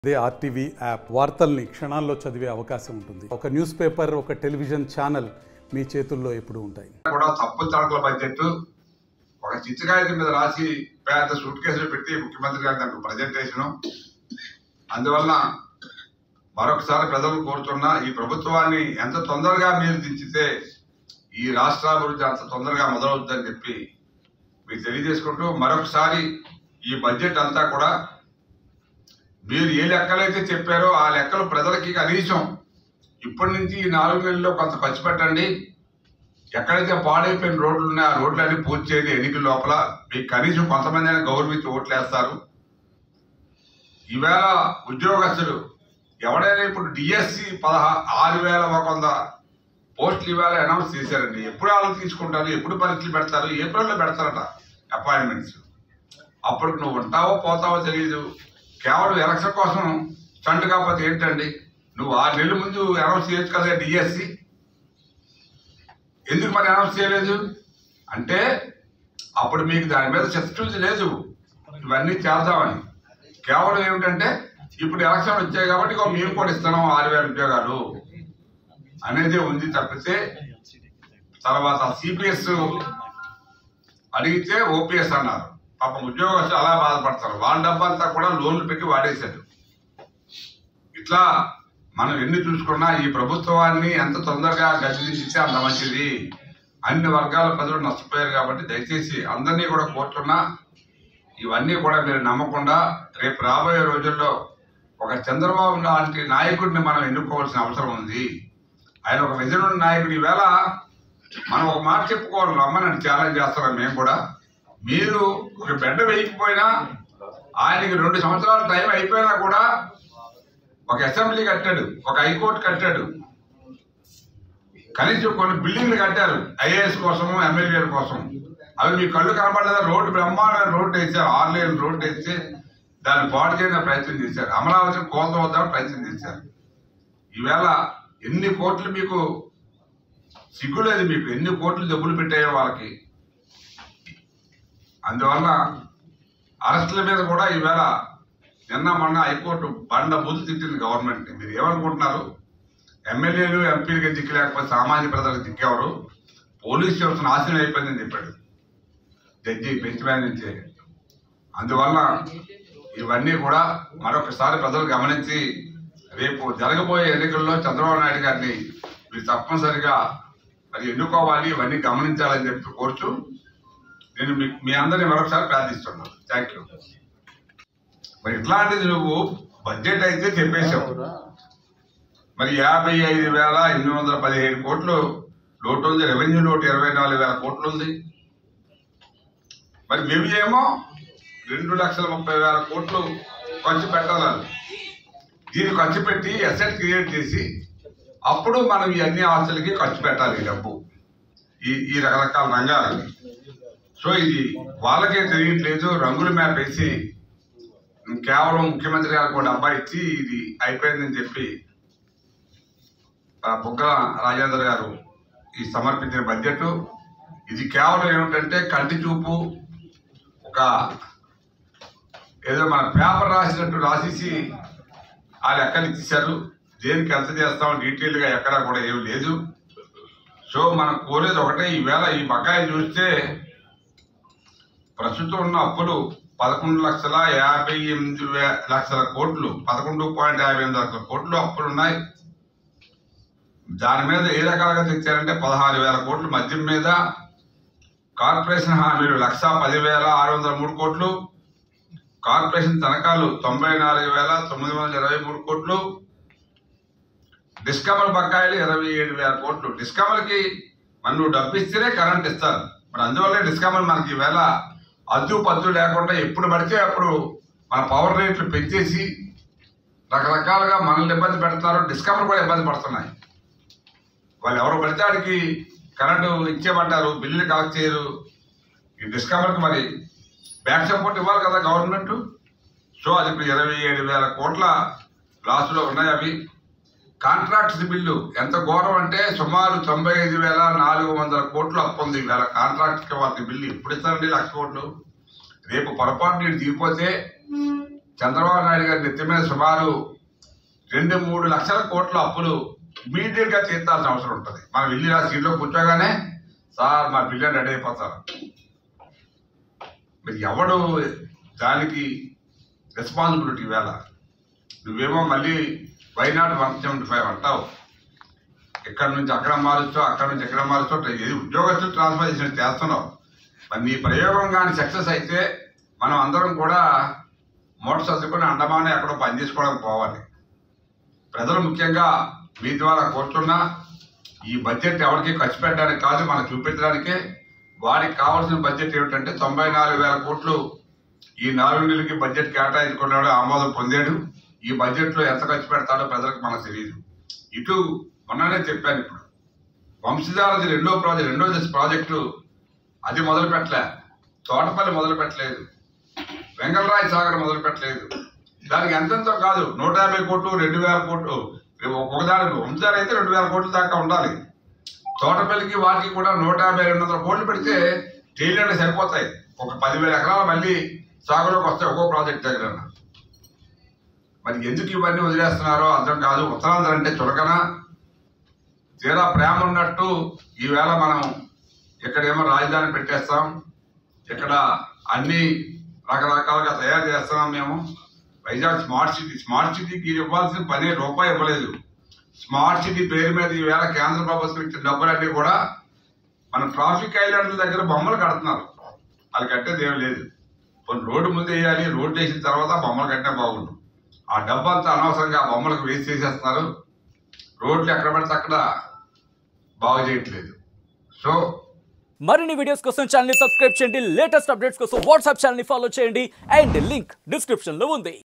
అదే RTV app వార్తల్ని క్షణాల్లో చదివే అవకాశం ఉంటుంది ఒక న్యూస్ పేపర్ ఒక టెలివిజన్ ఛానల్ మీ చేతుల్లో ఎప్పుడూ ఉంటాయి కూడా తప్పు తడకల బడ్జెట్ ఒక చిత్తకాయల మీద రాసి పెద్ద సూట్ కేసులు పెట్టి ముఖ్యమంత్రి గారి దానికి ప్రజెంటేషన్ అందువలన మరొకసారి ప్రజలు కోరుతున్నా ఈ ప్రభుత్వాన్ని ఎంత తొందరగా మీరు దించితే ఈ రాష్ట్ర అభివృద్ధి అంత తొందరగా మొదలవుతుందని చెప్పి మీకు తెలియజేసుకుంటూ మరొకసారి ఈ బడ్జెట్ అంతా కూడా మీరు ఏ లెక్కలైతే చెప్పారో ఆ లెక్కలు ప్రజలకి కనీసం ఇప్పటి నుంచి ఈ నాలుగు నెలల్లో కొంత ఖర్చు పెట్టండి ఎక్కడైతే పాడైపోయిన రోడ్లు ఉన్నాయో ఆ రోడ్లన్నీ పూర్తి చేయండి ఎన్నికల లోపల మీకు కనీసం కొంతమంది అయినా గౌరవించి ఓట్లు వేస్తారు ఈవేళ ఉద్యోగస్తులు ఎవడైనా ఇప్పుడు డిఎస్సి పదహా ఆరు వేల ఒక వంద పోస్టులు ఇవాళ అనౌన్స్ చేశారండి ఎప్పుడు వాళ్ళు తీసుకుంటారు ఎప్పుడు పరీక్షలు పెడతారు ఏప్రిల్లో పెడతారట అపాయింట్మెంట్స్ అప్పుడు నువ్వు ఉంటావో పోతావో తెలియదు కేవలం ఎలక్షన్ కోసం స్టంట్ కాకపోతే ఏంటండి నువ్వు ఆరు నెలల ముందు అనౌన్స్ చేయొచ్చు కదా డిఎస్సి ఎందుకు మరి అనౌన్స్ చేయలేదు అంటే అప్పుడు మీకు దాని మీద చిత్తశుద్ధి లేదు ఇవన్నీ చేద్దామని కేవలం ఏమిటంటే ఇప్పుడు ఎలక్షన్ వచ్చాయి కాబట్టి ఇగో మేము కూడా ఇస్తున్నాం ఆరు వేల ఉద్యోగాలు అనేది ఉంది తప్పితే తర్వాత సిపిఎస్ అడిగితే ఓపీఎస్ అన్నారు పాపం ఉద్యోగస్తులు అలా బాధపడతారు వాళ్ళ డబ్బంతా కూడా లోన్లు పెట్టి వాడేశారు ఇట్లా మనం ఎన్ని చూసుకున్నా ఈ ప్రభుత్వాన్ని ఎంత తొందరగా గద్దెదించితే అంత మంచిది అన్ని వర్గాల ప్రజలు నష్టపోయారు కాబట్టి దయచేసి అందరినీ కూడా కోరుతున్నా ఇవన్నీ కూడా మీరు నమ్మకుండా రేపు రాబోయే రోజుల్లో ఒక చంద్రబాబు లాంటి నాయకుడిని మనం ఎన్నుకోవాల్సిన అవసరం ఉంది ఆయన ఒక విజన్ ఉన్న నాయకుడు ఈవేళ మనం ఒక మాట చెప్పుకోవాలి రమ్మని ఛాలెంజ్ చేస్తున్నాం మేము కూడా మీరు ఒక బెడ్ వేయకపోయినా ఆయనకి రెండు సంవత్సరాల టైం అయిపోయినా కూడా ఒక అసెంబ్లీ కట్టాడు ఒక హైకోర్టు కట్టాడు కనీసం కొన్ని బిల్డింగ్లు కట్టారు ఐఏఎస్ కోసం ఎమ్మెల్యేల కోసం అవి మీ కళ్ళు కనపడలేదా రోడ్డు బ్రహ్మాండమైన రోడ్డు వేసారు ఆరు లేని రోడ్డు వేస్తే దాన్ని పాడు చేయడానికి ప్రయత్నం చేశారు అమరావతిని కోత వద్దామని ప్రయత్నం చేశారు ఈవేళ ఎన్ని కోట్లు మీకు సిగ్గులేదు మీకు ఎన్ని కోట్లు డబ్బులు పెట్టాయో వాళ్ళకి అందువల్ల అరెస్టుల మీద కూడా ఈవేళ నిన్న మొన్న హైకోర్టు బండ బుద్ధి తిట్టింది గవర్నమెంట్ మీరు ఏమనుకుంటున్నారు ఎమ్మెల్యేలు ఎంపీలకి దిక్కు లేకపోతే సామాన్య ప్రజలకు దిక్కేవారు పోలీస్ వ్యవస్థ నాశనం అయిపోయిందని చెప్పాడు జడ్జి బెంచ్ మ్యాన్ నుంచే అందువల్ల ఇవన్నీ కూడా మరొకసారి ప్రజలు గమనించి రేపు జరగబోయే ఎన్నికల్లో చంద్రబాబు నాయుడు గారిని మీరు తప్పనిసరిగా మరి ఎన్నుకోవాలి ఇవన్నీ గమనించాలని చెప్పి కోరుచు నేను మీ మీ అందరినీ మరొకసారి ప్రార్థిస్తున్నాను థ్యాంక్ యూ మరి ఇట్లాంటిది నువ్వు బడ్జెట్ అయితే చెప్పేశావు మరి యాభై ఐదు వేల ఎనిమిది వందల పదిహేడు కోట్లు లోటు ఉంది రెవెన్యూ లోటు ఇరవై నాలుగు వేల కోట్లు ఉంది మరి మేము ఏమో రెండు లక్షల ముప్పై వేల కోట్లు ఖర్చు పెట్టాలని దీన్ని ఖర్చు పెట్టి అసెట్ క్రియేట్ చేసి అప్పుడు మనం ఈ అన్ని ఆస్తులకి ఖర్చు పెట్టాలి ఈ డబ్బు ఈ ఈ రకరకాల రంగాలని సో ఇది వాళ్ళకే తెలియట్లేదు రంగుల మ్యాప్ వేసి కేవలం ముఖ్యమంత్రి గారికి ఒక డబ్బా ఇచ్చి ఇది అయిపోయిందని చెప్పి ఆ బుగ్గల రాజేందర్ గారు ఈ సమర్పించిన బడ్జెట్ ఇది కేవలం ఏమిటంటే కంటి చూపు ఒక ఏదో మన పేపర్ రాసినట్టు రాసేసి ఆ లెక్కలు ఇచ్చేశారు దేనికి ఎంత చేస్తాం డీటెయిల్గా ఎక్కడా కూడా ఏమి లేదు సో మనం కోరేది ఒకటే ఈవేళ ఈ బకాయి చూస్తే ప్రస్తుతం ఉన్న అప్పులు పదకొండు లక్షల యాభై ఎనిమిది వే- లక్షల కోట్లు పదకొండు పాయింట్ యాభై ఎనిమిది లక్షల కోట్లు అప్పులు ఉన్నాయి దాని మీద ఏ రకాలుగా తెచ్చారంటే పదహారు వేల కోట్లు మద్యం మీద కార్పొరేషన్ హామీలు లక్ష పదివేల ఆరు వందల మూడు కోట్లు కార్పొరేషన్ తనఖాలు తొంభై నాలుగు వేల తొమ్మిది వందల ఇరవై మూడు కోట్లు డిస్కమల్ బకాయిలు ఇరవై ఏడు వేల కోట్లు డిస్కమల్కి మనం నువ్వు డబ్బు ఇస్తేనే కరెంట్ ఇస్తారు మరి అందువల్లే డిస్కమల్ మనకి ఈవేళ అద్దు పద్దు లేకుండా ఎప్పుడు పడితే అప్పుడు మన పవర్ రేట్లు పెంచేసి రకరకాలుగా మనల్ని ఇబ్బంది పెడుతున్నారు డిస్కమల్ కూడా ఇబ్బంది పడుతున్నాయి వాళ్ళు ఎవరు పడితే వాడికి కరెంటు ఇచ్చేయమంటారు బిల్లులు కలెక్ట్ చేయరు ఈ డిస్కవర్కి మరి బ్యాక్ సపోర్ట్ ఇవ్వాలి కదా గవర్నమెంట్ సో అది ఇప్పుడు ఇరవై ఏడు వేల కోట్ల లాసులో ఉన్నాయి అవి కాంట్రాక్ట్స్ బిల్లు ఎంత ఘోరం అంటే సుమారు తొంభై ఐదు వేల నాలుగు వందల కోట్లు అప్పు ఉంది వేల కాంట్రాక్ట్కి వాటి బిల్లు ఎప్పుడు ఇస్తారండి లక్ష కోట్లు రేపు పొరపాటు నీరు దిగిపోతే చంద్రబాబు నాయుడు గారి నెత్తి మీద సుమారు రెండు మూడు లక్షల కోట్ల అప్పులు ఇమీడియట్ గా తీర్చాల్సిన అవసరం ఉంటుంది మనం వెళ్ళి ఆ సీట్లో కూర్చోగానే సార్ మా బిల్లు రెడీ అయిపోతారు మరి ఎవడు దానికి రెస్పాన్సిబిలిటీ వేళ నువ్వేమో మళ్ళీ వైనాడు వన్ సెవెంటీ ఫైవ్ అంటావు ఇక్కడ నుంచి అక్కడ మారుస్తావు అక్కడ నుంచి ఎక్కడ మారుస్తావు ఇది ఉద్యోగస్తులు ట్రాన్స్ఫర్ చేసినట్టు చేస్తున్నావు మరి నీ ప్రయోగం కానీ సక్సెస్ అయితే మనం అందరం కూడా మూట సర్దుకొని అండమానే ఎక్కడో పని చేసుకోవడానికి పోవాలి ప్రజలు ముఖ్యంగా మీ ద్వారా కోరుతున్నా ఈ బడ్జెట్ ఎవరికి ఖర్చు పెట్టడానికి కాదు మనకు చూపించడానికే వారికి కావాల్సిన బడ్జెట్ ఏమిటంటే తొంభై నాలుగు వేల కోట్లు ఈ నాలుగు నెలలకి బడ్జెట్ కేటాయించుకున్నాడు ఆమోదం పొందాడు ఈ బడ్జెట్ లో ఎంత ఖర్చు పెడతాడో ప్రజలకు మనకు తెలియదు ఇటు మొన్ననే చెప్పాను ఇప్పుడు వంశధారది రెండో ప్రాజెక్ట్ రెండో దశ ప్రాజెక్టు అది మొదలు పెట్టలే తోటపల్లి మొదలు పెట్టలేదు వెంగళరాయ సాగర్ మొదలు పెట్టలేదు దానికి ఎంతెంతో కాదు నూట యాభై కోట్లు రెండు వేల కోట్లు ఒకదాని వంశధార అయితే రెండు వేల కోట్ల దాకా ఉండాలి తోటపల్లికి వాటికి కూడా నూట యాభై రెండు వందల కోట్లు పెడితే తేలియండి సరిపోతాయి ఒక పదివేల ఎకరాలు మళ్ళీ సాగులోకి వస్తాయి ఒక్కో ప్రాజెక్ట్ దగ్గర మరి ఎందుకు ఇవన్నీ వదిలేస్తున్నారో అర్థం కాదు ఉత్తరాంధ్ర అంటే చులకన తీరా ప్రేమ ఉన్నట్టు ఈవేళ మనం ఇక్కడేమో రాజధాని పెట్టేస్తాం ఇక్కడ అన్ని రకరకాలుగా తయారు చేస్తున్నాం మేము వైజాగ్ స్మార్ట్ సిటీ స్మార్ట్ సిటీకి ఇవ్వాల్సిన పని రూపాయి ఇవ్వలేదు స్మార్ట్ సిటీ పేరు మీద ఈవేళ కేంద్ర ప్రభుత్వం ఇచ్చిన డబ్బులన్నీ కూడా మన ట్రాఫిక్ ఐలాండ్ల దగ్గర బొమ్మలు కడుతున్నారు అది కట్టేది ఏం లేదు కొన్ని రోడ్డు ముందు వేయాలి రోడ్డు వేసిన తర్వాత బొమ్మలు కట్టినా బాగుండు ఆ డబ్బు అంతా అనవసరంగా ఆ బొమ్మలకు వేస్ట్ చేసేస్తున్నారు రోడ్లు ఎక్కడ పడితే అక్కడ బాగు చేయట్లేదు సో మరిన్ని వీడియోస్ కోసం ఛానల్ ని సబ్స్క్రైబ్ చేయండి లేటెస్ట్ అప్డేట్స్ కోసం వాట్సాప్ ఛానల్ ని ఫాలో చేయండి అండ్ లింక్ డిస్క్రిప్షన్ లో ఉంది